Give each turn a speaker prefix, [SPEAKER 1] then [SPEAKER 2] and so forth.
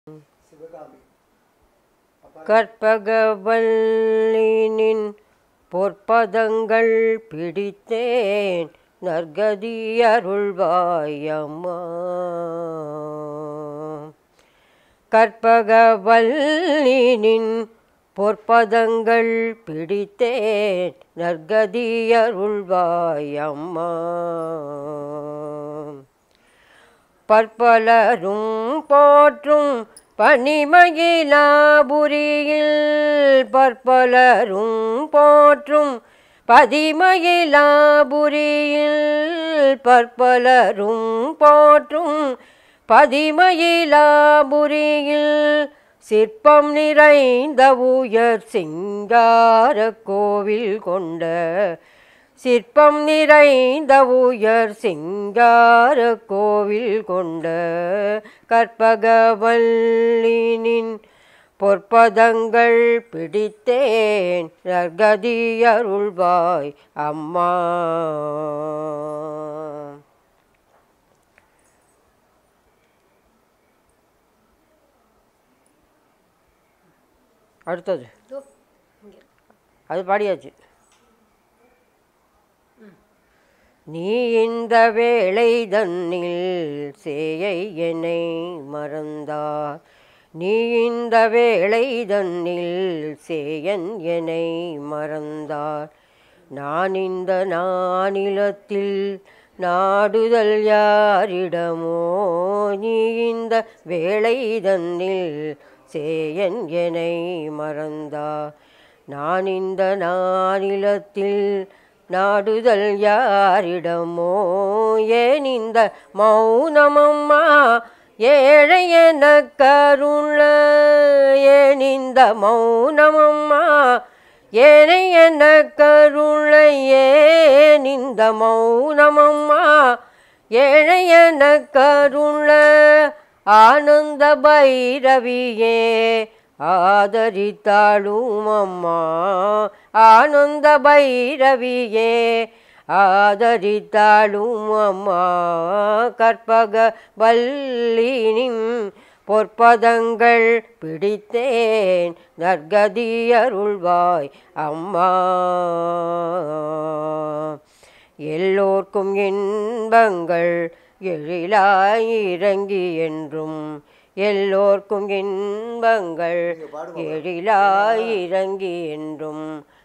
[SPEAKER 1] சிவகாமி அப்பா
[SPEAKER 2] கற்பகவல்லினின் பொற்பதங்கள் பிடித்தேன் நற்கதி அருள்வாயம்மா கற்பகவல்லினின் பொற்பதங்கள் பிடித்தேன் நற்கதி அருள்வாயம்மா பற்பலரும் போற்றும் பனிமயிலாபுரியில் பற்பலரும் போற்றும் பதிமயிலாபுரியில் பற்பலரும் போற்றும் பதிமயிலாபுரியில் சிற்பம் நிறைந்த உயர் சிங்கார கோவில் கொண்ட சிற்பம் நிறைந்த உயர் சிங்கார கோவில் கொண்ட கற்பகவல்லினின் பொற்பதங்கள் பிடித்தேன் நற்கதி அருள்வாய் அம்மா அடுத்தது அது பாடியாச்சு நீ இந்த வேளை தன்னில் சேயை என்னை மறந்தார் நீ இந்த வேளை தன்னில் சேயன் என்னை மறந்தார் நான் இந்த நானிலத்தில் நாடுதல் யாரிடமோ நீ இந்த வேளை தன்னில் சேயன் என்னை மறந்தார் நான் இந்த நானிலத்தில் நாடுதல் யாரிடமோ ஏன் இந்த மௌனமம்மா ஏழை என கருள ஏன் இந்த மௌனமம்மா ஏனை என கருள ஏன் இந்த மௌனமம்மா ஏழை என கருள ஆனந்த பைரவியே ஆதரித்தாளும் அம்மா ஆனந்த பைரவியே ஆதரித்தாளும் அம்மா கற்பக வல்லினின் பொற்பதங்கள் பிடித்தேன் நற்கதி அருள்வாய் அம்மா எல்லோர்க்கும் இன்பங்கள் எழிலாய் இறங்கி என்றும் எல்லோர்க்கும் இன்பங்கள் எழிலாய் இறங்கி என்றும்